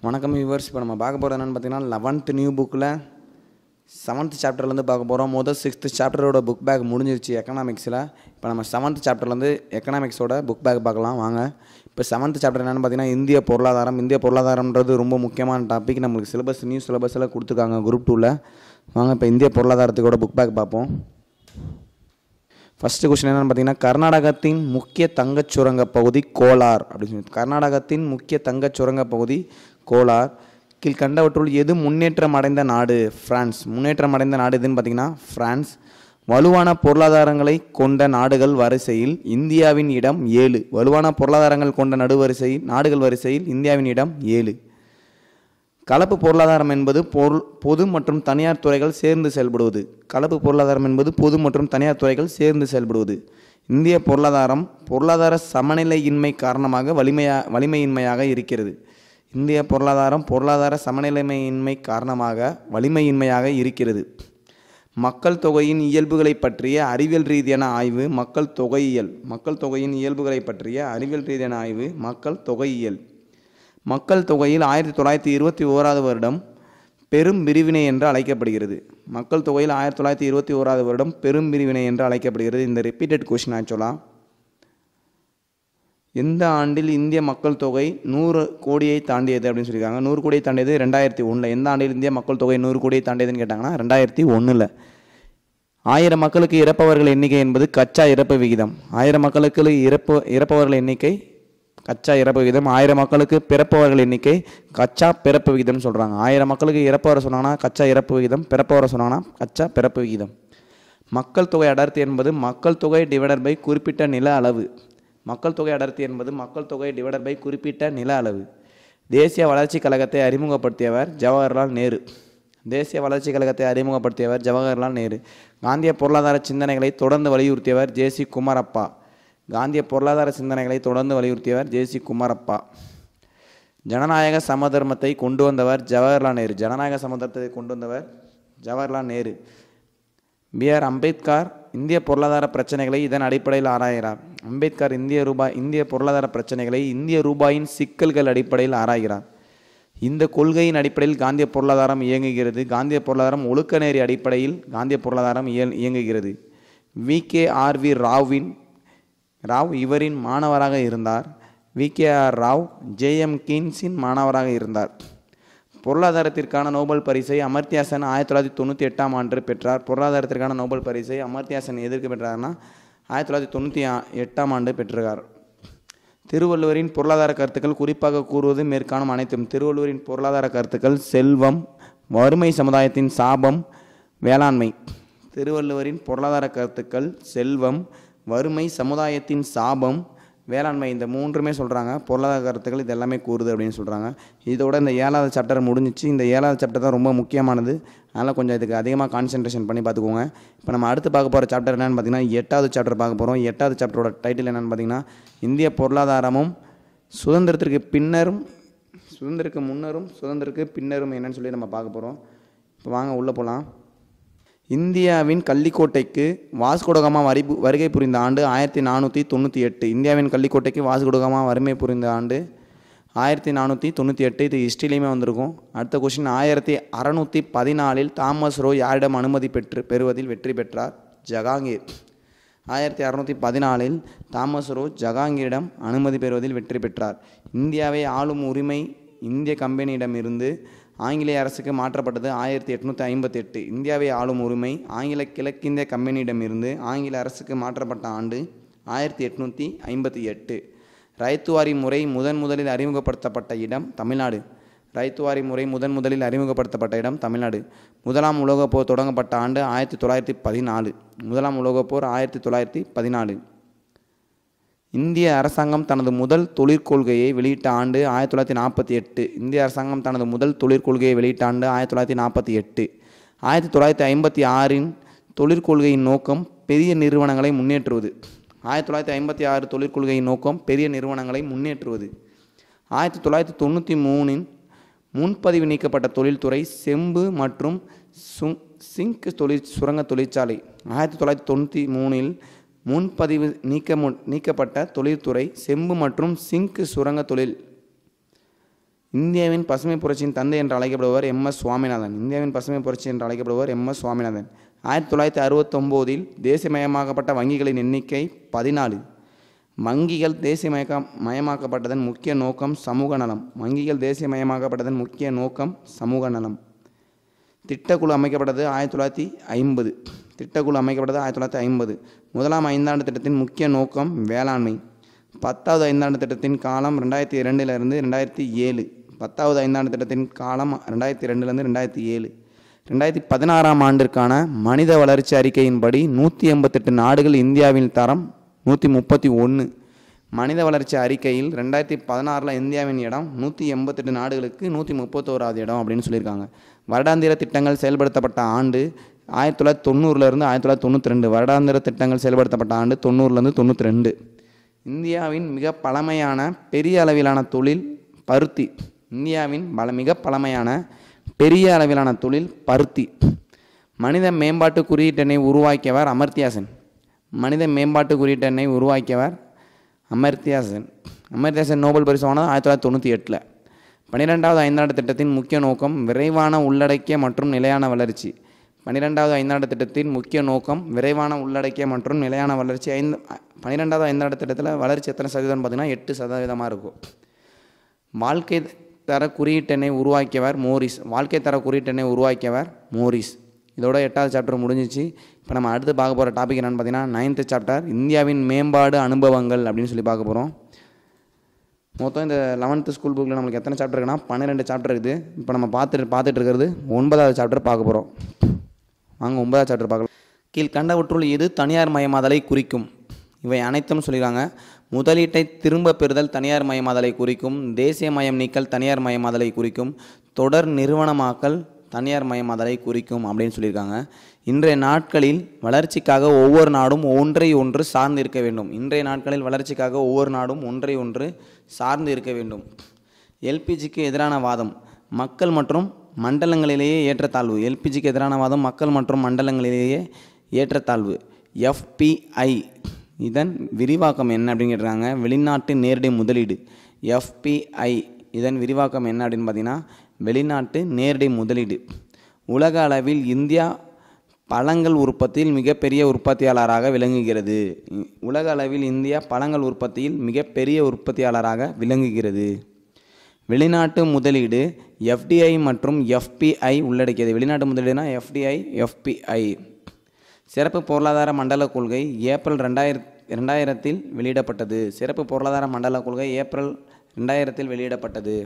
வணக்கம் வியூவர்ஸ் இப்போ நம்ம பார்க்க போகிறது என்னென்னு பார்த்தீங்கன்னா லெவன்த் நியூ புக்கில் செவன்த் சாப்டர்லேருந்து பார்க்க போகிறோம் முதல் சிக்ஸ்த் சாப்டரோட புக் பேக் முடிஞ்சிருச்சு எக்கனாமிக்ஸில் இப்போ நம்ம செவன்த் சாப்டர்லேருந்து எக்கனாமிக்ஸோட புக் பேக் பார்க்கலாம் வாங்க இப்போ செவன்த் சாப்டர் என்னென்னு பார்த்தீங்கன்னா இந்திய பொருளாதாரம் இந்திய பொருளாதாரம்ன்றது ரொம்ப முக்கியமான டாபிக் நம்மளுக்கு சிலபஸ் நியூ சிலபஸில் கொடுத்துருக்காங்க குரூப் டூவில் வாங்க இப்போ இந்திய பொருளாதாரத்துக்கோட புக் பேக் பார்ப்போம் ஃபஸ்ட்டு கொஸ்டின் என்னென்னு பார்த்தீங்கன்னா கர்நாடகத்தின் முக்கிய தங்கச் சுரங்க பகுதி கோலார் அப்படின்னு சொல்லி கர்நாடகத்தின் முக்கிய தங்கச் சுரங்க பகுதி கோலார் கீழ்கண்டவற்றுள் எது முன்னேற்றம் அடைந்த நாடு பிரான்ஸ் முன்னேற்றம் அடைந்த நாடு எதுன்னு பார்த்தீங்கன்னா பிரான்ஸ் வலுவான பொருளாதாரங்களை கொண்ட நாடுகள் வரிசையில் இந்தியாவின் இடம் ஏழு வலுவான பொருளாதாரங்கள் கொண்ட நடுவரிசையில் நாடுகள் வரிசையில் இந்தியாவின் இடம் ஏழு கலப்பு பொருளாதாரம் என்பது பொருள் பொது மற்றும் தனியார் துறைகள் சேர்ந்து செயல்படுவது கலப்பு பொருளாதாரம் என்பது பொது மற்றும் தனியார் துறைகள் சேர்ந்து செயல்படுவது இந்திய பொருளாதாரம் பொருளாதார சமநிலையின்மை காரணமாக வலிமையா வலிமையின்மையாக இருக்கிறது இந்திய பொருளாதாரம் பொருளாதார சமநிலைமையின்மை காரணமாக வலிமையின்மையாக இருக்கிறது மக்கள் தொகையின் இயல்புகளை பற்றிய அறிவியல் ரீதியான ஆய்வு மக்கள் தொகையியல் மக்கள் தொகையின் இயல்புகளை பற்றிய அறிவியல் ரீதியான ஆய்வு மக்கள் தொகையியல் மக்கள் தொகையில் ஆயிரத்தி தொள்ளாயிரத்தி இருபத்தி ஓராவது வருடம் பெரும் பிரிவினை என்று அழைக்கப்படுகிறது மக்கள் தொகையில் ஆயிரத்தி தொள்ளாயிரத்தி இருபத்தி ஓராவது வருடம் பெரும் பிரிவினை என்று அழைக்கப்படுகிறது இந்த ரிப்பீட்டட் கொஷின் ஆக்சுவலாக எந்த ஆண்டில் இந்திய மக்கள் தொகை நூறு கோடியை தாண்டியது அப்படின்னு சொல்லியிருக்காங்க நூறு கோடியை தாண்டியது ரெண்டாயிரத்தி ஒன்றில் எந்த ஆண்டில் இந்திய மக்கள் தொகை நூறு கோடியை தாண்டியதுன்னு கேட்டாங்கன்னா ரெண்டாயிரத்தி ஒன்றில் ஆயிரம் மக்களுக்கு இறப்பவர்கள் எண்ணிக்கை என்பது கச்சா இறப்பு விகிதம் ஆயிரம் மக்களுக்கு இறப்பு இறப்பவர்கள் எண்ணிக்கை கச்சா இறப்பு விகிதம் ஆயிரம் மக்களுக்கு பிறப்பவர்கள் எண்ணிக்கை கச்சா பிறப்பு விகிதம்னு சொல்கிறாங்க ஆயிரம் மக்களுக்கு இறப்பவரை சொன்னாங்கன்னா கச்சா இறப்பு விகிதம் பிறப்பவரை சொன்னாங்கன்னா கச்சா பிறப்பு விகிதம் மக்கள் தொகை அடர்த்தி என்பது மக்கள் தொகை டிவைடர் பை குறிப்பிட்ட நில அளவு மக்கள் தொகை அடர்த்தி என்பது மக்கள் தொகை டிவைடர் பை குறிப்பிட்ட நில அளவு தேசிய வளர்ச்சிக் கழகத்தை அறிமுகப்படுத்தியவர் ஜவஹர்லால் நேரு தேசிய வளர்ச்சிக் கழகத்தை அறிமுகப்படுத்தியவர் ஜவஹர்லால் நேரு காந்திய பொருளாதார சிந்தனைகளை தொடர்ந்து வலியுறுத்தியவர் ஜேசி குமாரப்பா காந்திய பொருளாதார சிந்தனைகளை தொடர்ந்து வலியுறுத்தியவர் ஜேசி குமாரப்பா ஜனநாயக சமதர்மத்தை கொண்டு வந்தவர் ஜவஹர்லால் நேரு ஜனநாயக சமதர்மத்தை கொண்டு வந்தவர் ஜவஹர்லால் நேரு பி ஆர் அம்பேத்கர் இந்திய பொருளாதார பிரச்சனைகளை இதன் அடிப்படையில் ஆராய்கிறார் அம்பேத்கர் இந்திய ரூபாய் இந்திய பொருளாதார பிரச்சனைகளை இந்திய ரூபாயின் சிக்கல்கள் அடிப்படையில் ஆராய்கிறார் இந்த கொள்கையின் அடிப்படையில் காந்திய பொருளாதாரம் இயங்குகிறது காந்திய பொருளாதாரம் ஒழுக்கநெறி அடிப்படையில் காந்திய பொருளாதாரம் இயல் இயங்குகிறது வி கே ஆர் வி ராவின் ராவ் இவரின் மாணவராக இருந்தார் V K R Rao JM கீன்ஸின் மாணவராக இருந்தார் பொருளாதாரத்திற்கான நோபல் பரிசை அமர்த்தியாசன் ஆயிரத்தி தொள்ளாயிரத்தி தொண்ணூற்றி எட்டாம் ஆண்டு பெற்றார் பொருளாதாரத்திற்கான நோபல் பரிசை அமர்த்தியாசன் எதற்கு பெற்றார்னா ஆயிரத்தி தொள்ளாயிரத்தி தொண்ணூற்றி எட்டாம் ஆண்டு பெற்றிருக்கார் திருவள்ளுவரின் பொருளாதார கருத்துக்கள் குறிப்பாக கூறுவது மேற்காணும் அனைத்தும் திருவள்ளுவரின் பொருளாதார கருத்துக்கள் செல்வம் வறுமை சமுதாயத்தின் சாபம் வேளாண்மை திருவள்ளுவரின் பொருளாதார கருத்துக்கள் செல்வம் வறுமை சமுதாயத்தின் சாபம் வேளாண்மை இந்த மூன்றுமே சொல்கிறாங்க பொருளாதார கருத்துக்கள் இது எல்லாமே கூறுது அப்படின்னு சொல்கிறாங்க இதோட இந்த ஏழாவது சாப்டர் முடிஞ்சிச்சு இந்த ஏழாவது சாப்டர் தான் ரொம்ப முக்கியமானது அதனால் கொஞ்சம் இதுக்கு அதிகமாக கான்சென்ட்ரேஷன் பண்ணி பார்த்துக்கோங்க இப்போ நம்ம அடுத்து பார்க்க போகிற சாப்டர் என்னென்னு பார்த்தீங்கன்னா எட்டாவது சாப்டர் பார்க்க போகிறோம் எட்டாவது சாப்டரோட டைட்டில் என்னென்னு பார்த்தீங்கன்னா இந்திய பொருளாதாரமும் சுதந்திரத்திற்கு பின்னரும் சுதந்திரக்கு முன்னரும் சுதந்திரக்கு பின்னரும் என்னன்னு சொல்லி நம்ம பார்க்க போகிறோம் இப்போ வாங்க உள்ளே போகலாம் இந்தியாவின் கள்ளிக்கோட்டைக்கு வாஸ்கோடகாமா வரி வருகை புரிந்த ஆண்டு ஆயிரத்தி நானூற்றி தொண்ணூற்றி எட்டு இந்தியாவின் கள்ளிக்கோட்டைக்கு வாஸ்கோடகாமா வறுமை புரிந்த ஆண்டு ஆயிரத்தி நானூற்றி தொண்ணூற்றி எட்டு இது ஹிஸ்ட்ரிலையுமே வந்திருக்கும் அடுத்த கொஷின் ஆயிரத்தி அறநூற்றி பதினாலில் தாமஸ் ரோ யாரிடம் அனுமதி பெற்று பெறுவதில் வெற்றி பெற்றார் ஜகாங்கீர் ஆயிரத்தி அறநூற்றி பதினாலில் தாமஸ் ரோ ஜகாங்கீரிடம் அனுமதி பெறுவதில் வெற்றி பெற்றார் இந்தியாவை ஆளும் உரிமை இந்திய கம்பெனியிடமிருந்து ஆங்கிலேய அரசுக்கு மாற்றப்பட்டது ஆயிரத்தி எட்நூற்றி ஐம்பத்தி எட்டு இந்தியாவை ஆளும் உரிமை ஆங்கில கிழக்கிந்திய கம்பெனியிடமிருந்து ஆங்கில அரசுக்கு மாற்றப்பட்ட ஆண்டு ஆயிரத்தி எட்நூற்றி ஐம்பத்தி எட்டு ரைத்துவாரி முறை முதன் முதலில் அறிமுகப்படுத்தப்பட்ட இடம் தமிழ்நாடு ரைத்துவாரி முறை முதன் முதலில் அறிமுகப்படுத்தப்பட்ட இடம் தமிழ்நாடு முதலாம் உலகப் போர் தொடங்கப்பட்ட ஆண்டு ஆயிரத்தி தொள்ளாயிரத்தி பதினாலு முதலாம் உலகப் போர் ஆயிரத்தி தொள்ளாயிரத்தி பதினாலு இந்திய அரசாங்கம் தனது முதல் தொழிற்கொள்கையை வெளியிட்ட ஆண்டு ஆயிரத்தி தொள்ளாயிரத்தி நாற்பத்தி எட்டு இந்திய அரசாங்கம் தனது முதல் தொழிற்கொள்கையை வெளியிட்ட ஆண்டு ஆயிரத்தி தொள்ளாயிரத்தி நாற்பத்தி எட்டு ஆயிரத்தி தொள்ளாயிரத்தி ஐம்பத்தி ஆறின் தொழிற்கொள்கையின் நோக்கம் பெரிய நிறுவனங்களை முன்னேற்றுவது ஆயிரத்தி தொள்ளாயிரத்தி ஐம்பத்தி ஆறு தொழிற்கொள்கையின் நோக்கம் பெரிய நிறுவனங்களை முன்னேற்றுவது ஆயிரத்தி தொள்ளாயிரத்தி தொண்ணூற்றி மூணின் முன்பதிவு நீக்கப்பட்ட தொழில்துறை செம்பு மற்றும் சுங் சிங்க் தொழிற் சுரங்க தொழிற்சாலை ஆயிரத்தி தொள்ளாயிரத்தி தொண்ணூற்றி மூணில் முன்பதிவு நீக்க மு நீக்கப்பட்ட தொழில்துறை செம்பு மற்றும் சிங்க் சுரங்க தொழில் இந்தியாவின் பசுமை புரட்சியின் தந்தை என்று அழைக்கப்படுபவர் எம் எஸ் சுவாமிநாதன் இந்தியாவின் பசுமை புரட்சி என்று அழைக்கப்படுபவர் எம் எஸ் சுவாமிநாதன் ஆயிரத்தி தொள்ளாயிரத்தி அறுபத்தொம்போதில் தேசியமயமாக்கப்பட்ட வங்கிகளின் எண்ணிக்கை பதினாலு வங்கிகள் தேசியமயக்க மயமாக்கப்பட்டதன் முக்கிய நோக்கம் சமூக நலம் வங்கிகள் தேசியமயமாக்கப்பட்டதன் முக்கிய நோக்கம் சமூக நலம் திட்டக்குழு அமைக்கப்பட்டது ஆயிரத்தி தொள்ளாயிரத்தி ஐம்பது திட்டக்குழு அமைக்கப்பட்டது ஆயிரத்தி தொள்ளாயிரத்தி ஐம்பது முதலாம் ஐந்தாண்டு திட்டத்தின் முக்கிய நோக்கம் வேளாண்மை பத்தாவது ஐந்தாண்டு திட்டத்தின் காலம் ரெண்டாயிரத்தி இரண்டிலிருந்து ரெண்டாயிரத்தி ஏழு பத்தாவது ஐந்தாண்டு திட்டத்தின் காலம் ரெண்டாயிரத்தி ரெண்டுலேருந்து ரெண்டாயிரத்தி ஏழு ரெண்டாயிரத்தி பதினாறாம் ஆண்டிற்கான மனித வளர்ச்சி அறிக்கையின்படி நூற்றி எண்பத்தெட்டு நாடுகள் இந்தியாவின் தரம் நூற்றி முப்பத்தி ஒன்று மனித வளர்ச்சி அறிக்கையில் ரெண்டாயிரத்தி பதினாறில் இந்தியாவின் இடம் நூற்றி எண்பத்தெட்டு நாடுகளுக்கு நூற்றி முப்பத்தோராவது இடம் அப்படின்னு சொல்லியிருக்காங்க வருடாந்திர திட்டங்கள் செயல்படுத்தப்பட்ட ஆண்டு ஆயிரத்தி தொள்ளாயிரத்தி தொண்ணூறுலேருந்து ஆயிரத்தி தொள்ளாயிரத்தி தொண்ணூற்றி ரெண்டு வருடாந்திர திட்டங்கள் செயல்படுத்தப்பட்ட ஆண்டு தொண்ணூறுலேருந்து தொண்ணூற்றி ரெண்டு இந்தியாவின் மிக பழமையான பெரிய அளவிலான தொழில் பருத்தி இந்தியாவின் பல மிக பழமையான பெரிய அளவிலான தொழில் பருத்தி மனித மேம்பாட்டு குறியீட்டெண்ணை உருவாக்கியவர் அமர்த்தியாசன் மனித மேம்பாட்டு குறியீட்டெண்ணை உருவாக்கியவர் அமர்த்தியாசன் அமர்த்தியாசன் நோபல் பரிசு வாங்கினது ஆயிரத்தி தொள்ளாயிரத்தி தொண்ணூற்றி எட்டில் பன்னிரெண்டாவது ஐந்தாண்டு திட்டத்தின் முக்கிய நோக்கம் விரைவான உள்ளடக்கிய மற்றும் நிலையான வளர்ச்சி பன்னிரெண்டாவது ஐந்தாண்டு திட்டத்தின் முக்கிய நோக்கம் விரைவான உள்ளடக்கிய மற்றும் நிலையான வளர்ச்சி ஐந்து பன்னிரெண்டாவது ஐந்தாண்டு திட்டத்தில் வளர்ச்சி எத்தனை சதவீதம் பார்த்தீங்கன்னா எட்டு சதவீதமாக இருக்கும் வாழ்க்கை தர குறியீட்டெண்ணை உருவாக்கியவர் மோரிஸ் வாழ்க்கை தர குறியீட்டெண்ணை உருவாக்கியவர் மோரிஸ் இதோட எட்டாவது சாப்டர் முடிஞ்சிச்சு இப்போ நம்ம அடுத்து பார்க்க போகிற டாபிக் என்னென்னு பார்த்தீங்கன்னா நைன்த்து சாப்டர் இந்தியாவின் மேம்பாடு அனுபவங்கள் அப்படின்னு சொல்லி பார்க்க போகிறோம் மொத்தம் இந்த லெவன்த்து ஸ்கூல் புக்கில் நம்மளுக்கு எத்தனை சாப்டர் இருக்குன்னா பன்னிரெண்டு சாப்டர் இருக்குது இப்போ நம்ம பார்த்துட்டு பார்த்துட்டு இருக்கிறது ஒன்பதாவது சாப்டர் பார்க்க போகிறோம் வாங்க ஒன்பதாவது சாப்டர் பார்க்கலாம் கீழ்கண்டவற்றுள் எது தனியார் மயமாதலை குறிக்கும் இவை அனைத்தும் சொல்லிடுறாங்க முதலீட்டை திரும்ப பெறுதல் தனியார் மயமாதலை குறிக்கும் தேசிய மயம் நீக்கல் தனியார் மயமாதலை குறிக்கும் தொடர் நிறுவனமாக்கல் தனியார் மயமாதலை குறிக்கும் அப்படின்னு சொல்லியிருக்காங்க இன்றைய நாட்களில் வளர்ச்சிக்காக ஒவ்வொரு நாடும் ஒன்றை ஒன்று சார்ந்து இருக்க வேண்டும் இன்றைய நாட்களில் வளர்ச்சிக்காக ஒவ்வொரு நாடும் ஒன்றை ஒன்று சார்ந்து இருக்க வேண்டும் எல்பிஜிக்கு எதிரான வாதம் மக்கள் மற்றும் மண்டலங்களிலேயே ஏற்றத்தாழ்வு எல்பிஜிக்கு எதிரான வாதம் மக்கள் மற்றும் மண்டலங்களிலேயே ஏற்றத்தாழ்வு எஃபிஐ இதன் விரிவாக்கம் என்ன அப்படின்னு கேட்டுறாங்க வெளிநாட்டு நேரடி முதலீடு எஃபிஐ இதன் விரிவாக்கம் என்ன அப்படின்னு பார்த்தீங்கன்னா வெளிநாட்டு நேரடி முதலீடு உலக அளவில் இந்தியா பழங்கள் உற்பத்தியில் மிகப்பெரிய உற்பத்தியாளராக விளங்குகிறது இ- உலக அளவில் இந்தியா பழங்கள் உற்பத்தியில் மிகப்பெரிய உற்பத்தியாளராக விளங்குகிறது வெளிநாட்டு முதலீடு எஃப்டிஐ மற்றும் எஃபிஐ உள்ளடக்கியது வெளிநாட்டு முதலீடுனா எஃப்டிஐ எஃபிஐ சிறப்பு பொருளாதார மண்டல கொள்கை ஏப்ரல் ரெண்டாயிரத் ரெண்டாயிரத்தில் வெளியிடப்பட்டது சிறப்பு பொருளாதார மண்டல கொள்கை ஏப்ரல் ரெண்டாயிரத்தில் வெளியிடப்பட்டது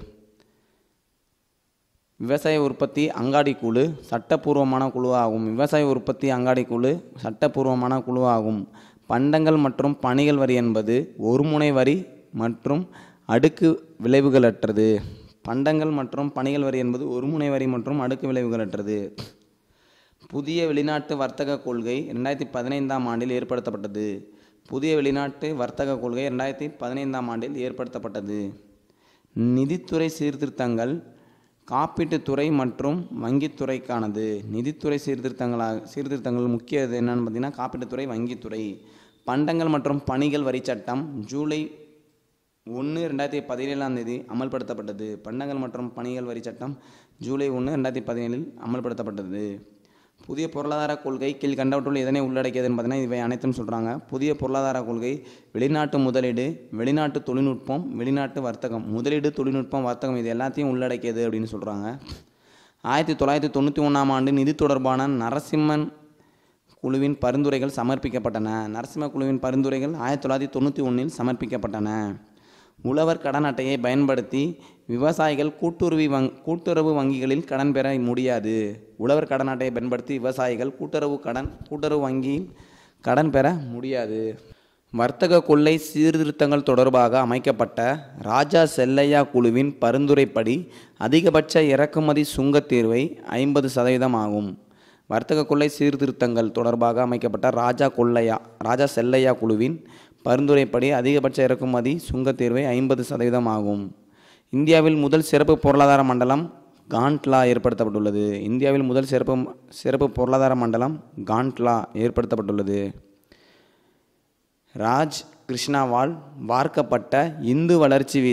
விவசாய உற்பத்தி அங்காடி குழு சட்டப்பூர்வமான குழுவாகும் விவசாய உற்பத்தி அங்காடி குழு சட்டப்பூர்வமான குழுவாகும் பண்டங்கள் மற்றும் பணிகள் வரி என்பது ஒருமுனை வரி மற்றும் அடுக்கு விளைவுகளற்றது பண்டங்கள் மற்றும் பணிகள் வரி என்பது ஒருமுனை வரி மற்றும் அடுக்கு விளைவுகளற்றது புதிய வெளிநாட்டு வர்த்தக கொள்கை ரெண்டாயிரத்தி பதினைந்தாம் ஆண்டில் ஏற்படுத்தப்பட்டது புதிய வெளிநாட்டு வர்த்தக கொள்கை ரெண்டாயிரத்தி பதினைந்தாம் ஆண்டில் ஏற்படுத்தப்பட்டது நிதித்துறை சீர்திருத்தங்கள் காப்பீட்டுத்துறை மற்றும் வங்கித்துறைக்கானது நிதித்துறை சீர்திருத்தங்களாக சீர்திருத்தங்கள் முக்கிய இது என்னன்னு பார்த்தீங்கன்னா காப்பீட்டுத்துறை வங்கித்துறை பண்டங்கள் மற்றும் பணிகள் வரி சட்டம் ஜூலை ஒன்று ரெண்டாயிரத்தி பதினேழாம் தேதி அமல்படுத்தப்பட்டது பண்டங்கள் மற்றும் பணிகள் வரி சட்டம் ஜூலை ஒன்று ரெண்டாயிரத்தி பதினேழில் அமல்படுத்தப்பட்டது புதிய பொருளாதார கொள்கை கீழ்கண்டவற்றுள் எதனை உள்ளடக்கியதுன்னு பார்த்தீங்கன்னா இவை அனைத்தும் சொல்கிறாங்க புதிய பொருளாதார கொள்கை வெளிநாட்டு முதலீடு வெளிநாட்டு தொழில்நுட்பம் வெளிநாட்டு வர்த்தகம் முதலீடு தொழில்நுட்பம் வர்த்தகம் இது எல்லாத்தையும் உள்ளடக்கியது அப்படின்னு சொல்கிறாங்க ஆயிரத்தி தொள்ளாயிரத்தி தொண்ணூற்றி ஒன்றாம் ஆண்டு நிதி தொடர்பான நரசிம்மன் குழுவின் பரிந்துரைகள் சமர்ப்பிக்கப்பட்டன நரசிம்ம குழுவின் பரிந்துரைகள் ஆயிரத்தி தொள்ளாயிரத்தி தொண்ணூற்றி ஒன்றில் சமர்ப்பிக்கப்பட்டன உழவர் கடன் அட்டையை பயன்படுத்தி விவசாயிகள் கூட்டுறவு வங் கூட்டுறவு வங்கிகளில் கடன் பெற முடியாது உழவர் கடன் அட்டையை பயன்படுத்தி விவசாயிகள் கூட்டுறவு கடன் கூட்டுறவு வங்கியில் கடன் பெற முடியாது வர்த்தக கொள்ளை சீர்திருத்தங்கள் தொடர்பாக அமைக்கப்பட்ட ராஜா செல்லையா குழுவின் பரிந்துரைப்படி அதிகபட்ச இறக்குமதி சுங்கத் தீர்வை ஐம்பது சதவீதம் ஆகும் வர்த்தக கொள்ளை சீர்திருத்தங்கள் தொடர்பாக அமைக்கப்பட்ட ராஜா கொள்ளையா ராஜா செல்லையா குழுவின் பரிந்துரைப்படி அதிகபட்ச இறக்குமதி சுங்கத் தீர்வை ஐம்பது சதவீதம் ஆகும் இந்தியாவில் முதல் சிறப்பு பொருளாதார மண்டலம் காண்ட்லா ஏற்படுத்தப்பட்டுள்ளது இந்தியாவில் முதல் சிறப்பு சிறப்பு பொருளாதார மண்டலம் காண்ட்லா ஏற்படுத்தப்பட்டுள்ளது ராஜ் கிருஷ்ணாவால் வார்க்கப்பட்ட இந்து வளர்ச்சி வீதம்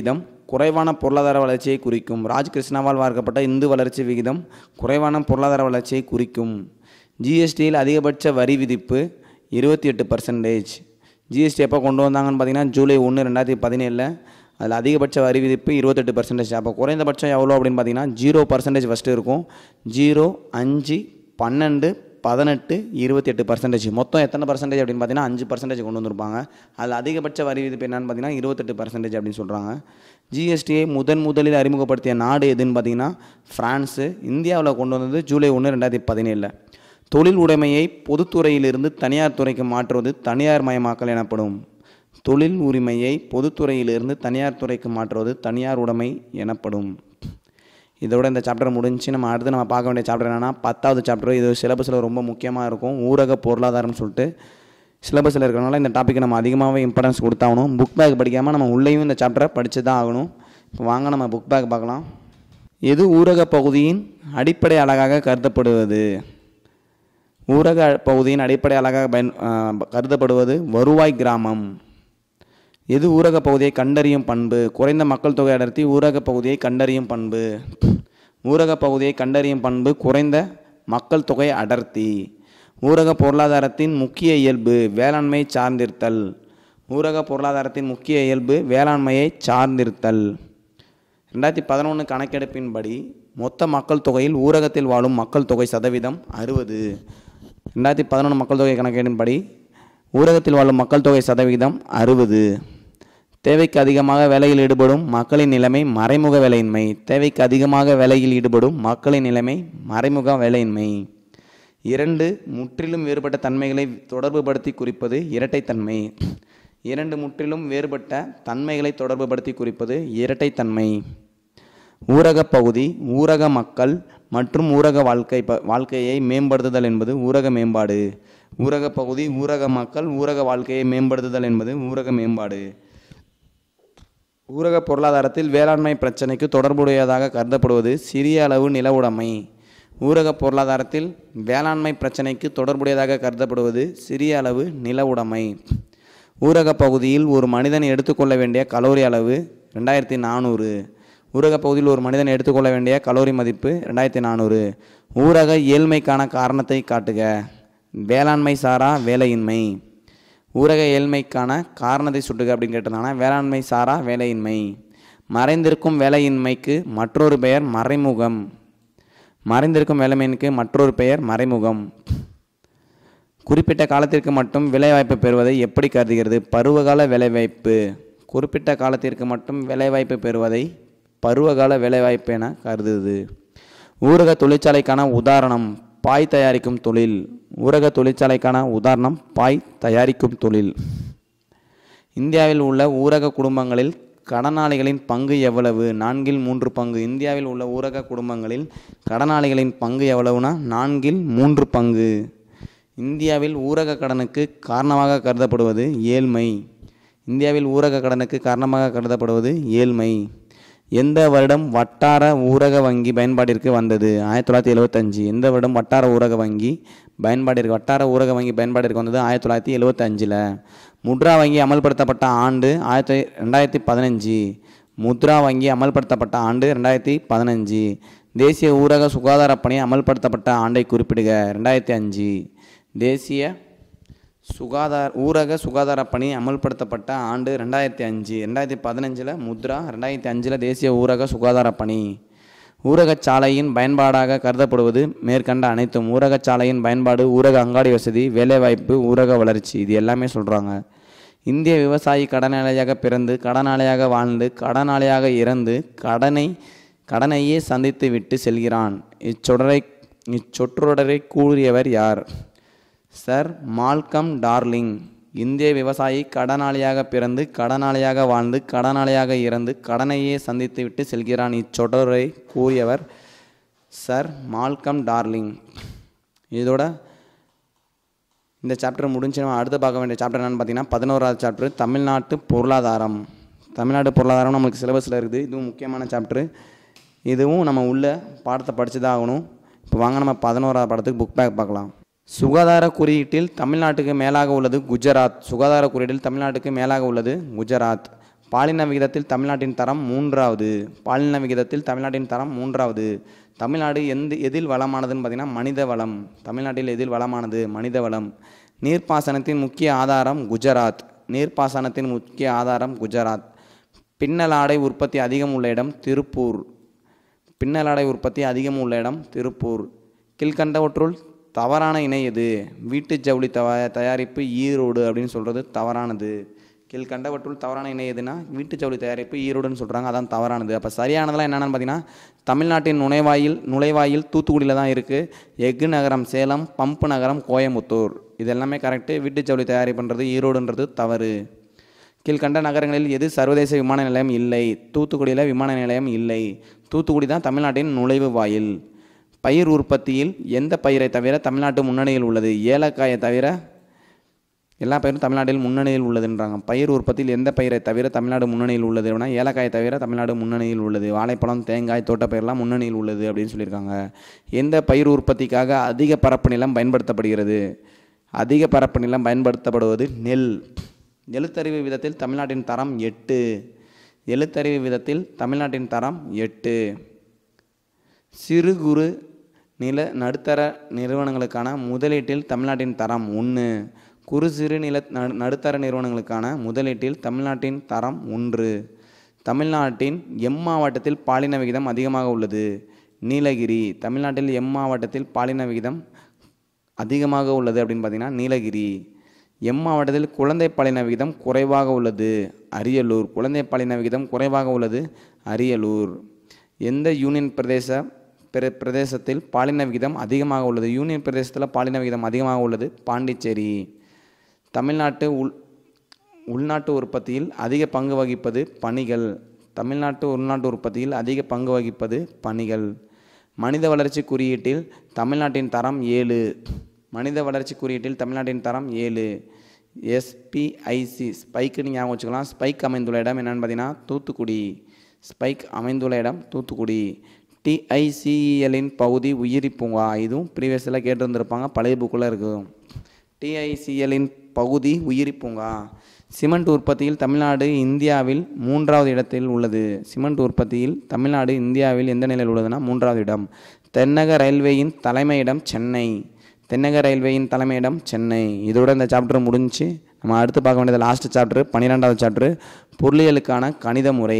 குறைவான பொருளாதார வளர்ச்சியை குறிக்கும் ராஜ் கிருஷ்ணாவால் வார்க்கப்பட்ட இந்து வளர்ச்சி விகிதம் குறைவான பொருளாதார வளர்ச்சியை குறிக்கும் ஜிஎஸ்டியில் அதிகபட்ச வரி விதிப்பு இருபத்தி எட்டு பர்சன்டேஜ் ஜிஎஸ்டி எப்போ கொண்டு வந்தாங்கன்னு பார்த்தீங்கன்னா ஜூலை ஒன்று ரெண்டாயிரத்தி பதினேழில் அதில் அதிகபட்ச வரி விதிப்பு இருபத்தெட்டு பர்சன்டேஜ் அப்போ குறைந்தபட்சம் எவ்வளோ அப்படின்னு பார்த்தீங்கன்னா ஜீரோ பர்சன்டேஜ் ஃபஸ்ட்டு இருக்கும் ஜீரோ அஞ்சு பன்னெண்டு பதினெட்டு இருபத்தி எட்டு பர்சன்டேஜ் மொத்தம் எத்தனை பர்சன்டேஜ் அப்படின்னு பார்த்தீங்கன்னா அஞ்சு பர்சன்டேஜ் கொண்டு வந்திருப்பாங்க அதில் அதிகபட்ச வரி விதிப்பு என்னன்னு பார்த்தீங்கன்னா இருபத்தெட்டு பர்சன்டேஜ் அப்படின்னு சொல்கிறாங்க ஜிஎஸ்டியை முதன் முதலில் அறிமுகப்படுத்திய நாடு எதுன்னு பார்த்தீங்கன்னா ஃப்ரான்ஸு இந்தியாவில் கொண்டு வந்தது ஜூலை ஒன்று ரெண்டாயிரத்தி பதினேழில் தொழில் உடைமையை பொதுத்துறையிலிருந்து தனியார் துறைக்கு மாற்றுவது தனியார் மயமாக்கல் எனப்படும் தொழில் உரிமையை பொதுத்துறையிலிருந்து தனியார் துறைக்கு மாற்றுவது தனியார் உடைமை எனப்படும் இதோட இந்த சாப்டர் முடிஞ்சு நம்ம அடுத்து நம்ம பார்க்க வேண்டிய சாப்டர் என்னென்னா பத்தாவது சாப்டர் இது சிலபஸில் ரொம்ப முக்கியமாக இருக்கும் ஊரக பொருளாதாரம்னு சொல்லிட்டு சிலபஸில் இருக்கிறனால இந்த டாப்பிக்கு நம்ம அதிகமாகவே இம்பார்ட்டன்ஸ் கொடுத்தாகணும் புக் பேக் படிக்காமல் நம்ம உள்ளேயும் இந்த சாப்டரை படித்து தான் ஆகணும் இப்போ வாங்க நம்ம புக் பேக் பார்க்கலாம் எது ஊரக பகுதியின் அடிப்படை அழகாக கருதப்படுவது ஊரக பகுதியின் அடிப்படை அழகாக பயன் ஆ, கருதப்படுவது வருவாய் கிராமம் எது ஊரக பகுதியை கண்டறியும் பண்பு குறைந்த மக்கள் தொகை அடர்த்தி ஊரக பகுதியை கண்டறியும் பண்பு ஊரக பகுதியை கண்டறியும் பண்பு குறைந்த மக்கள் தொகை அடர்த்தி ஊரக பொருளாதாரத்தின் முக்கிய இயல்பு வேளாண்மை சார்ந்திருத்தல் ஊரக பொருளாதாரத்தின் முக்கிய இயல்பு வேளாண்மையை சார்ந்திருத்தல் ரெண்டாயிரத்தி பதினொன்று கணக்கெடுப்பின்படி மொத்த மக்கள் தொகையில் ஊரகத்தில் வாழும் மக்கள் தொகை சதவீதம் அறுபது ரெண்டாயிரத்தி பதினொன்று மக்கள் தொகை கணக்கெடுப்பின்படி ஊரகத்தில் வாழும் மக்கள் தொகை சதவீதம் அறுபது தேவைக்கு அதிகமாக வேலையில் ஈடுபடும் மக்களின் நிலைமை மறைமுக வேலையின்மை தேவைக்கு அதிகமாக வேலையில் ஈடுபடும் மக்களின் நிலைமை மறைமுக வேலையின்மை இரண்டு முற்றிலும் வேறுபட்ட தன்மைகளை தொடர்புபடுத்தி குறிப்பது இரட்டைத்தன்மை இரண்டு முற்றிலும் வேறுபட்ட தன்மைகளை தொடர்புபடுத்தி குறிப்பது இரட்டைத்தன்மை ஊரக பகுதி ஊரக மக்கள் மற்றும் ஊரக வாழ்க்கை ப வாழ்க்கையை மேம்படுத்துதல் என்பது ஊரக மேம்பாடு ஊரக பகுதி ஊரக மக்கள் ஊரக வாழ்க்கையை மேம்படுத்துதல் என்பது ஊரக மேம்பாடு ஊரக பொருளாதாரத்தில் வேளாண்மை பிரச்சனைக்கு தொடர்புடையதாக கருதப்படுவது சிறிய அளவு நில உடைமை ஊரக பொருளாதாரத்தில் வேளாண்மை பிரச்சனைக்கு தொடர்புடையதாக கருதப்படுவது சிறிய அளவு நில உடைமை ஊரக பகுதியில் ஒரு மனிதன் எடுத்துக்கொள்ள வேண்டிய கலோரி அளவு ரெண்டாயிரத்தி நானூறு ஊரக பகுதியில் ஒரு மனிதன் எடுத்துக்கொள்ள வேண்டிய கலோரி மதிப்பு ரெண்டாயிரத்தி நானூறு ஊரக ஏழ்மைக்கான காரணத்தை காட்டுக வேளாண்மை சாரா வேலையின்மை ஊரக ஏழ்மைக்கான காரணத்தை சுட்டுக அப்படின்னு கேட்டிருந்தாங்கன்னா வேளாண்மை சாரா வேலையின்மை மறைந்திருக்கும் வேலையின்மைக்கு மற்றொரு பெயர் மறைமுகம் மறைந்திருக்கும் வேலையின்மைக்கு மற்றொரு பெயர் மறைமுகம் குறிப்பிட்ட காலத்திற்கு மட்டும் வேலைவாய்ப்பு பெறுவதை எப்படி கருதுகிறது பருவகால வேலைவாய்ப்பு குறிப்பிட்ட காலத்திற்கு மட்டும் வேலைவாய்ப்பு பெறுவதை பருவகால வேலைவாய்ப்பு என கருதுது ஊரக தொழிற்சாலைக்கான உதாரணம் பாய் தயாரிக்கும் தொழில் ஊரக தொழிற்சாலைக்கான உதாரணம் பாய் தயாரிக்கும் தொழில் இந்தியாவில் உள்ள ஊரக குடும்பங்களில் கடனாளிகளின் பங்கு எவ்வளவு நான்கில் மூன்று பங்கு இந்தியாவில் உள்ள ஊரக குடும்பங்களில் கடனாளிகளின் பங்கு எவ்வளவுனா நான்கில் மூன்று பங்கு இந்தியாவில் ஊரக கடனுக்கு காரணமாக கருதப்படுவது ஏழ்மை இந்தியாவில் ஊரக கடனுக்கு காரணமாக கருதப்படுவது ஏழ்மை எந்த வருடம் வட்டார ஊரக வங்கி பயன்பாட்டிற்கு வந்தது ஆயிரத்தி தொள்ளாயிரத்தி எழுபத்தஞ்சு எந்த வருடம் வட்டார ஊரக வங்கி பயன்பாட்டிற்கு வட்டார ஊரக வங்கி பயன்பாட்டிற்கு வந்தது ஆயிரத்தி தொள்ளாயிரத்தி எழுபத்தஞ்சில் முத்ரா வங்கி அமல்படுத்தப்பட்ட ஆண்டு ஆயிரத்தி ரெண்டாயிரத்தி பதினஞ்சு முத்ரா வங்கி அமல்படுத்தப்பட்ட ஆண்டு ரெண்டாயிரத்தி பதினஞ்சு தேசிய ஊரக சுகாதார பணி அமல்படுத்தப்பட்ட ஆண்டை குறிப்பிடுக ரெண்டாயிரத்தி அஞ்சு தேசிய சுகாதார ஊரக சுகாதார பணி அமல்படுத்தப்பட்ட ஆண்டு ரெண்டாயிரத்தி அஞ்சு ரெண்டாயிரத்தி பதினஞ்சில் முத்ரா ரெண்டாயிரத்தி அஞ்சில் தேசிய ஊரக சுகாதார பணி ஊரகச் சாலையின் பயன்பாடாக கருதப்படுவது மேற்கண்ட அனைத்தும் ஊரகச் சாலையின் பயன்பாடு ஊரக அங்காடி வசதி வேலைவாய்ப்பு ஊரக வளர்ச்சி இது எல்லாமே சொல்கிறாங்க இந்திய விவசாயி கடனாளியாக பிறந்து கடனாளியாக வாழ்ந்து கடனாளியாக இறந்து கடனை கடனையே சந்தித்து விட்டு செல்கிறான் இச்சொடரை இச்சொற்றொடரை கூறியவர் யார் சர் மால்கம் டார்லிங் இந்திய விவசாயி கடனாளியாக பிறந்து கடனாளியாக வாழ்ந்து கடனாளியாக இறந்து கடனையே சந்தித்து விட்டு செல்கிறான் இச்சொடரை கூறியவர் சர் மால்கம் டார்லிங் இதோட இந்த சாப்டர் முடிஞ்சு நம்ம அடுத்து பார்க்க வேண்டிய சாப்டர் என்னென்னு பார்த்தீங்கன்னா பதினோராவது சாப்டர் தமிழ்நாட்டு பொருளாதாரம் தமிழ்நாடு பொருளாதாரம் நம்மளுக்கு சிலபஸில் இருக்குது இதுவும் முக்கியமான சாப்டர் இதுவும் நம்ம உள்ள பாடத்தை படித்து தான் ஆகணும் இப்போ வாங்க நம்ம பதினோராவது பாடத்துக்கு புக் பேக் பார்க்கலாம் சுகாதார குறியீட்டில் தமிழ்நாட்டுக்கு மேலாக உள்ளது குஜராத் சுகாதார குறியீட்டில் தமிழ்நாட்டுக்கு மேலாக உள்ளது குஜராத் பாலின விகிதத்தில் தமிழ்நாட்டின் தரம் மூன்றாவது பாலின விகிதத்தில் தமிழ்நாட்டின் தரம் மூன்றாவது தமிழ்நாடு எந்த எதில் வளமானதுன்னு பார்த்தீங்கன்னா மனித வளம் தமிழ்நாட்டில் எதில் வளமானது மனித வளம் நீர்ப்பாசனத்தின் முக்கிய ஆதாரம் குஜராத் நீர்ப்பாசனத்தின் முக்கிய ஆதாரம் குஜராத் பின்னலாடை உற்பத்தி அதிகம் உள்ள இடம் திருப்பூர் பின்னலாடை உற்பத்தி அதிகம் உள்ள இடம் திருப்பூர் கீழ்கண்டவற்றுள் தவறான இணை எது வீட்டு ஜவுளி தவ தயாரிப்பு ஈரோடு அப்படின்னு சொல்கிறது தவறானது கீழ்கண்டவற்றுள் தவறான இணை எதுனா வீட்டு ஜவுளி தயாரிப்பு ஈரோடுன்னு சொல்கிறாங்க அதான் தவறானது அப்போ சரியானதெல்லாம் என்னென்னு பார்த்தீங்கன்னா தமிழ்நாட்டின் நுழைவாயில் நுழைவாயில் தூத்துக்குடியில் தான் இருக்குது எஃகு நகரம் சேலம் பம்பு நகரம் கோயமுத்தூர் இது எல்லாமே கரெக்டு வீட்டு ஜவுளி தயாரிப்புன்றது ஈரோடுன்றது தவறு கீழ்கண்ட நகரங்களில் எது சர்வதேச விமான நிலையம் இல்லை தூத்துக்குடியில் விமான நிலையம் இல்லை தூத்துக்குடி தான் தமிழ்நாட்டின் நுழைவு வாயில் பயிர் உற்பத்தியில் எந்த பயிரை தவிர தமிழ்நாட்டு முன்னணியில் உள்ளது ஏலக்காயை தவிர எல்லா பயிரும் தமிழ்நாட்டில் முன்னணியில் உள்ளதுன்றாங்க பயிர் உற்பத்தியில் எந்த பயிரை தவிர தமிழ்நாடு முன்னணியில் உள்ளது அப்படின்னா ஏலக்காயை தவிர தமிழ்நாடு முன்னணியில் உள்ளது வாழைப்பழம் தேங்காய் தோட்டப்பயிரெலாம் முன்னணியில் உள்ளது அப்படின்னு சொல்லியிருக்காங்க எந்த பயிர் உற்பத்திக்காக அதிக பரப்பு நிலம் பயன்படுத்தப்படுகிறது அதிக பரப்பு நிலம் பயன்படுத்தப்படுவது நெல் எழுத்தறிவு விதத்தில் தமிழ்நாட்டின் தரம் எட்டு எழுத்தறிவு விதத்தில் தமிழ்நாட்டின் தரம் எட்டு சிறு குறு நில நடுத்தர நிறுவனங்களுக்கான முதலீட்டில் தமிழ்நாட்டின் தரம் ஒன்று குறு சிறு நில நடு நடுத்தர நிறுவனங்களுக்கான முதலீட்டில் தமிழ்நாட்டின் தரம் ஒன்று தமிழ்நாட்டின் எம் மாவட்டத்தில் பாலின விகிதம் அதிகமாக உள்ளது நீலகிரி தமிழ்நாட்டில் எம் மாவட்டத்தில் பாலின விகிதம் அதிகமாக உள்ளது அப்படின்னு பார்த்தீங்கன்னா நீலகிரி எம் மாவட்டத்தில் குழந்தை பாலின விகிதம் குறைவாக உள்ளது அரியலூர் குழந்தை பாலின விகிதம் குறைவாக உள்ளது அரியலூர் எந்த யூனியன் பிரதேச பிர பிரதேசத்தில் பாலின விகிதம் அதிகமாக உள்ளது யூனியன் பிரதேசத்தில் பாலின விகிதம் அதிகமாக உள்ளது பாண்டிச்சேரி தமிழ்நாட்டு உள் உள்நாட்டு உற்பத்தியில் அதிக பங்கு வகிப்பது பணிகள் தமிழ்நாட்டு உள்நாட்டு உற்பத்தியில் அதிக பங்கு வகிப்பது பணிகள் மனித வளர்ச்சி குறியீட்டில் தமிழ்நாட்டின் தரம் ஏழு மனித வளர்ச்சி குறியீட்டில் தமிழ்நாட்டின் தரம் ஏழு எஸ்பிஐசி ஸ்பைக்குன்னு ஞாபகம் வச்சுக்கலாம் ஸ்பைக் அமைந்துள்ள இடம் என்னென்னு பார்த்தீங்கன்னா தூத்துக்குடி ஸ்பைக் அமைந்துள்ள இடம் தூத்துக்குடி டிஐசிஇஎல்லின் பகுதி உயிரி பூங்கா இதுவும் ப்ரீவியஸில் கேட்டிருந்திருப்பாங்க பழைய புக்கில் இருக்கும் டிஐசிஎல்லின் பகுதி உயிரி பூங்கா சிமெண்ட் உற்பத்தியில் தமிழ்நாடு இந்தியாவில் மூன்றாவது இடத்தில் உள்ளது சிமெண்ட் உற்பத்தியில் தமிழ்நாடு இந்தியாவில் எந்த நிலையில் உள்ளதுன்னா மூன்றாவது இடம் தென்னக ரயில்வேயின் தலைமையிடம் சென்னை தென்னக ரயில்வேயின் தலைமையிடம் சென்னை இதோட இந்த சாப்டர் முடிஞ்சு நம்ம அடுத்து பார்க்க வேண்டியது லாஸ்ட் சாப்டர் பன்னிரெண்டாவது சாப்டர் பொருளியலுக்கான கணித முறை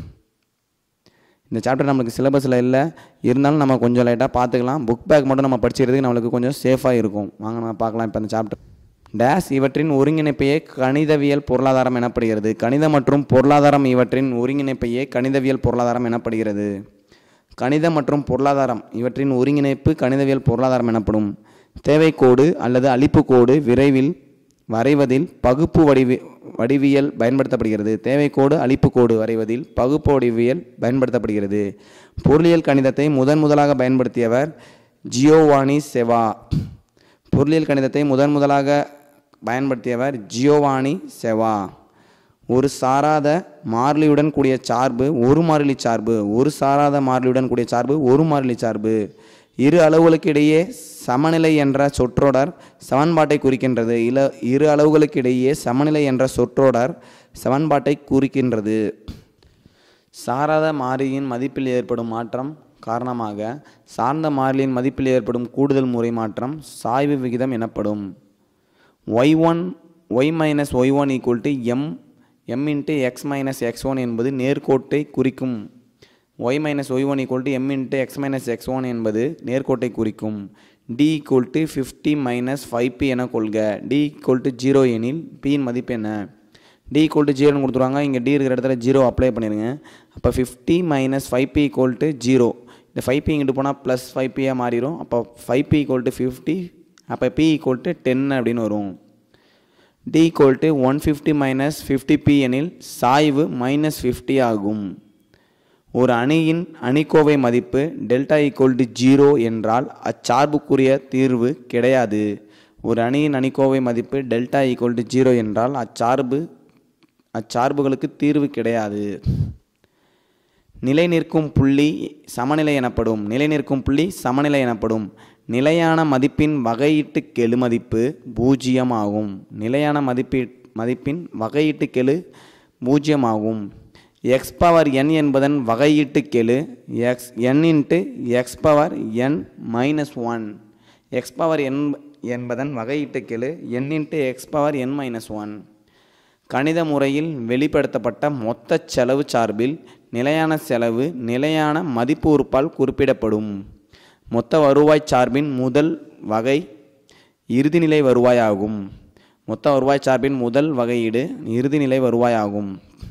இந்த சாப்டர் நம்மளுக்கு சிலபஸில் இல்லை இருந்தாலும் நம்ம கொஞ்சம் லைட்டாக பார்த்துக்கலாம் புக் பேக் மட்டும் நம்ம படிச்சுக்கிறதுக்கு நம்மளுக்கு கொஞ்சம் சேஃபாக இருக்கும் வாங்க நம்ம பார்க்கலாம் இப்போ இந்த சாப்டர் டேஸ் இவற்றின் ஒருங்கிணைப்பையே கணிதவியல் பொருளாதாரம் எனப்படுகிறது கணிதம் மற்றும் பொருளாதாரம் இவற்றின் ஒருங்கிணைப்பையே கணிதவியல் பொருளாதாரம் எனப்படுகிறது கணிதம் மற்றும் பொருளாதாரம் இவற்றின் ஒருங்கிணைப்பு கணிதவியல் பொருளாதாரம் எனப்படும் தேவைக்கோடு அல்லது அளிப்பு கோடு விரைவில் வரைவதில் பகுப்பு வடிவி வடிவியல் பயன்படுத்தப்படுகிறது தேவைக்கோடு அளிப்பு கோடு வரைவதில் பகுப்பு வடிவியல் பயன்படுத்தப்படுகிறது பொருளியல் கணிதத்தை முதன் முதலாக பயன்படுத்தியவர் ஜியோவானி செவா பொருளியல் கணிதத்தை முதன் முதலாக பயன்படுத்தியவர் ஜியோவானி செவா ஒரு சாராத மாறிலியுடன் கூடிய சார்பு ஒரு மாறிலி சார்பு ஒரு சாராத மாறிலியுடன் கூடிய சார்பு ஒரு மாறிலி சார்பு இரு அளவுகளுக்கு இடையே சமநிலை என்ற சொற்றொடர் சமன்பாட்டை குறிக்கின்றது இல இரு அளவுகளுக்கு இடையே சமநிலை என்ற சொற்றொடர் சமன்பாட்டை குறிக்கின்றது சாராத மாறியின் மதிப்பில் ஏற்படும் மாற்றம் காரணமாக சார்ந்த மாறிலியின் மதிப்பில் ஏற்படும் கூடுதல் முறை மாற்றம் சாய்வு விகிதம் எனப்படும் Y one Y minus Y one equal to M M into X minus X one என்பது நேர்கோட்டை குறிக்கும் Y minus Y one equal to M into X minus X one என்பது நேர்கோட்டை குறிக்கும் D equal to fifty minus five P என கொள்க D equal to zero எனில் பியின் மதிப்பு என்ன டி ஈக்குவல் டு ஜீரோன்னு கொடுத்துருவாங்க இங்கே டி இருக்கிற இடத்துல ஜீரோ அப்ளை பண்ணிடுங்க அப்போ fifty minus five P equal to zero இந்த ஃபைவ் பி இங்கிட்டு போனால் ப்ளஸ் ஃபைவ் பியாக மாறிடும் அப்போ five P equal to fifty அப்போ பி ஈக்குவல் டு டென் அப்படின்னு வரும் D equal to one fifty minus fifty P எனில் சாய்வு மைனஸ் ஃபிஃப்டி ஆகும் ஒரு அணியின் அணிக்கோவை மதிப்பு டெல்டா ஈக்குவல் டு ஜீரோ என்றால் அச்சார்புக்குரிய தீர்வு கிடையாது ஒரு அணியின் அணிக்கோவை மதிப்பு டெல்டா ஈக்குவல் டு ஜீரோ என்றால் அச்சார்பு அச்சார்புகளுக்கு தீர்வு கிடையாது நிலை நிற்கும் புள்ளி சமநிலை எனப்படும் நிலை நிற்கும் புள்ளி சமநிலை எனப்படும் நிலையான மதிப்பின் வகையீட்டு கெழு மதிப்பு பூஜ்ஜியம் ஆகும் நிலையான மதிப்பீ மதிப்பின் வகையீட்டு கெழு பூஜ்ஜியம் ஆகும் எக்ஸ் பவர் என் என்பதன் வகையீட்டு கெழு X N into X power N minus one X power N என்பதன் வகையீட்டு கெழு N into X power N minus one கணித முறையில் வெளிப்படுத்தப்பட்ட மொத்த செலவு சார்பில் நிலையான செலவு நிலையான மதிப்பு உறுப்பால் குறிப்பிடப்படும் மொத்த வருவாய் சார்பின் முதல் வகை இறுதிநிலை வருவாய் ஆகும் மொத்த வருவாய் சார்பின் முதல் வகையீடு இறுதிநிலை வருவாய் ஆகும்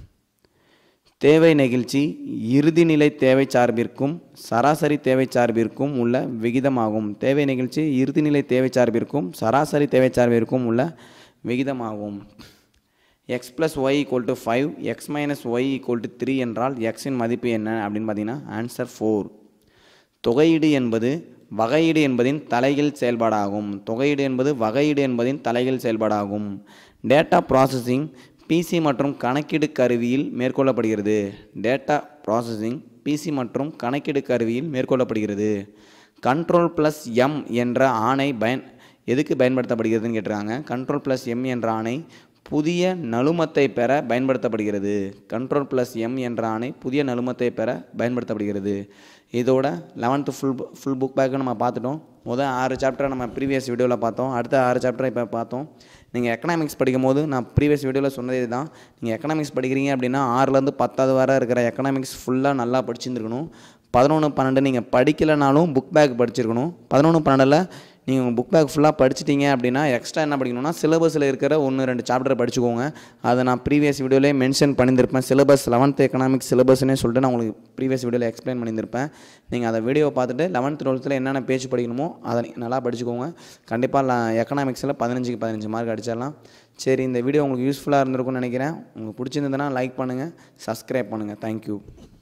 தேவை நெகிழ்ச்சி இறுதிநிலை தேவை சார்பிற்கும் சராசரி தேவை சார்பிற்கும் உள்ள விகிதமாகும் தேவை நெகிழ்ச்சி இறுதிநிலை தேவை சார்பிற்கும் சராசரி தேவை சார்பிற்கும் உள்ள விகிதமாகும் X plus Y equal to five X minus Y equal to three என்றால் எக்ஸின் மதிப்பு என்ன அப்படின்னு பார்த்தீங்கன்னா ஆன்சர் ஃபோர் தொகையீடு என்பது வகையீடு என்பதின் தலைகீழ் செயல்பாடாகும் தொகையீடு என்பது வகையீடு என்பதின் தலைகீழ் செயல்பாடாகும் டேட்டா ப்ராசஸிங் பிசி மற்றும் கணக்கீடு கருவியில் மேற்கொள்ளப்படுகிறது டேட்டா ப்ராசஸிங் பிசி மற்றும் கணக்கீடு கருவியில் மேற்கொள்ளப்படுகிறது கண்ட்ரோல் ப்ளஸ் எம் என்ற ஆணை பயன் எதுக்கு பயன்படுத்தப்படுகிறதுன்னு கேட்டிருக்காங்க கண்ட்ரோல் ப்ளஸ் எம் என்ற ஆணை புதிய நலுமத்தை பெற பயன்படுத்தப்படுகிறது கண்ட்ரோல் ப்ளஸ் எம் என்ற ஆணை புதிய நலுமத்தை பெற பயன்படுத்தப்படுகிறது இதோட eleventh full full book back நம்ம பார்த்துட்டோம் முதல் ஆறு சாப்டரை நம்ம ப்ரீவியஸ் வீடியோவில் பார்த்தோம் அடுத்த ஆறு சாப்டரை இப்போ பார்த்தோம் நீங்கள் எக்கனாமிக்ஸ் படிக்கும் போது நான் ப்ரீவியஸ் வீடியோவில் சொன்னதே தான் நீங்கள் எக்கனாமிக்ஸ் படிக்கிறீங்க அப்படின்னா ஆறுலேருந்து பத்தாவது வரை இருக்கிற எக்கனாமிக்ஸ் ஃபுல்லாக நல்லா படிச்சிருந்துருக்கணும் பதினொன்று பன்னெண்டு நீங்கள் படிக்கலைனாலும் புக் பேக் படிச்சிருக்கணும் பதினொன்று பன்னெண்டில் நீங்கள் உங்கள் புக் பேக் ஃபுல்லாக படிச்சிட்டீங்க அப்படின்னா எக்ஸ்ட்ரா என்ன படிக்கணும்னா சிலபஸில் இருக்கிற ஒன்று ரெண்டு சாப்டர் படிச்சுக்கோங்க அதை நான் ப்ரீவியஸ் வீடியோலேயே மென்ஷன் பண்ணியிருப்பேன் சிலபஸ் லெவன்த் எக்கனாமிக்ஸ் சிலபஸ்னே சொல்லிட்டு நான் உங்களுக்கு ப்ரீவியஸ் வீடியோவில் எக்ஸ்பிளைன் பண்ணியிருப்பேன் நீங்கள் அதை வீடியோவை பார்த்துட்டு லெவன்த் டுவெல்த்தில் என்னென்ன பேஜ் படிக்கணுமோ அதை நீ நல்லா படிச்சுக்கோங்க கண்டிப்பாக எக்கனாமிக்ஸில் பதினஞ்சுக்கு பதினஞ்சு மார்க் அடிச்சிடலாம் சரி இந்த வீடியோ உங்களுக்கு யூஸ்ஃபுல்லாக இருந்திருக்கும்னு நினைக்கிறேன் உங்களுக்கு பிடிச்சிருந்ததுன்னா லைக் பண்ணுங்கள் சப்ஸ்கிரைப் பண்ணுங்கள் தேங்க்யூ